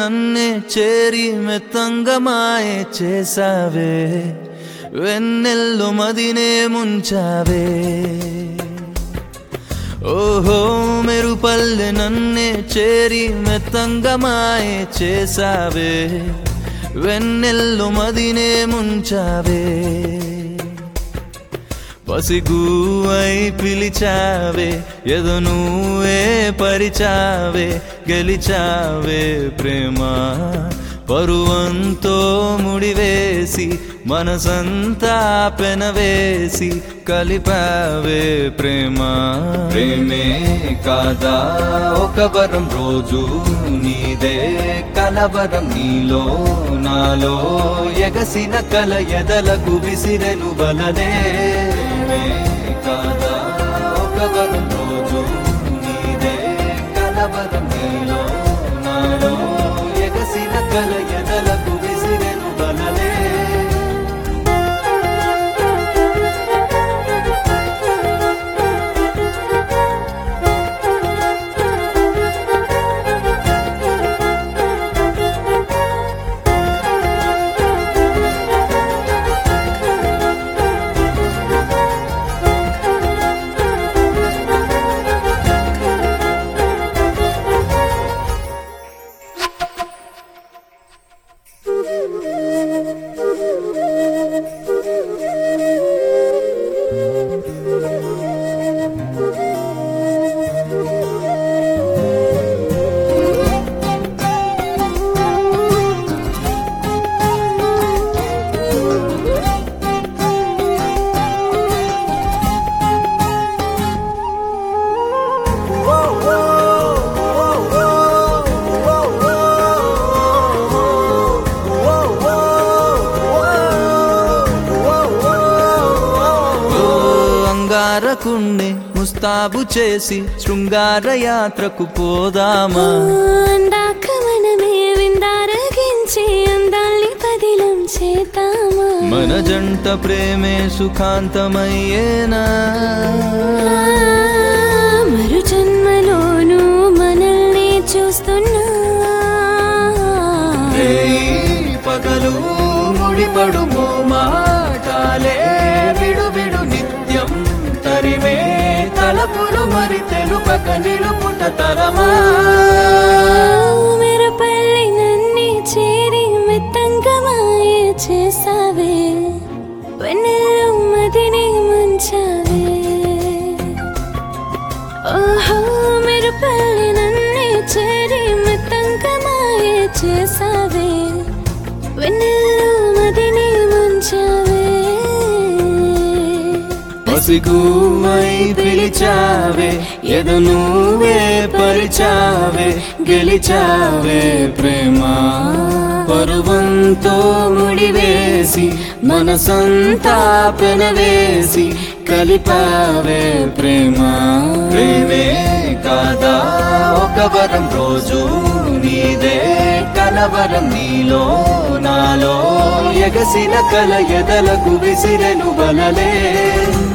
నన్నే చేరి మెత్తంగా మాయే చేసావే వెన్నెల్లు మదినే ముంచావే ఓహో మెరుపల్లె నన్నే చేరి మెత్తంగా మాయే చేసావే వెన్నెల్లు మదినే ముంచావే పసిగువై పిలిచావే ఎదు నువ్వే పరిచావే గెలిచావే ప్రేమ పరువంతో ముడివేసి మనసంతా పెనవేసి కలిపావే ప్రేమ ప్రేమే కాదా ఒక వరం రోజు నీదే కలవరం నీలో నాలో ఎగసిన కల ఎదలకు విసిరెను బలనే ప్రేమే కాదా ఒక వరం రోజు నీదే కలవరం నీలో నాలో ఎగసిన కల ఎదలకు విసిరెను బలనే ఓ అంగారకుణ్ణి ముస్తాబు చేసి శృంగార యాత్రకు పోదామా అందాక మనమే విందారగించి అందాల్ని పదిలం చేతామా మన జంట ప్రేమే సుఖాంతమయ్యేనా మరు జన్మలోనూ మనల్ని చూస్తున్నా రేయి పగలు ముడిపడు మాటాలే విడు విడు నిత్యం తరిమే తలపులు మరి తెలుపక నిలుపుట తరమా మెరుపల్లి నన్నే చేరి మెత్తంగా మాయ చేసావే వెన్నెల్లో మదిని ముంచావే ఓహో మెరుపల్లి నన్నే చేరి మెత్తంగా మాయ చేసావే వెన్నెల్లో మదిని ముంచావే పసిగుమై పిలిచావే ఎదు నువ్వే పరిచావే గెలిచావే ప్రేమ పరువంతో ముడివేసి మనసంతా పెనవేసి కలిపావే ప్రేమ ప్రేమే కాదా ఒక వరం రోజు నీదే కలవరం నీలో నాలో ఎగసిన కల ఎదలకు విసిరెను బలలే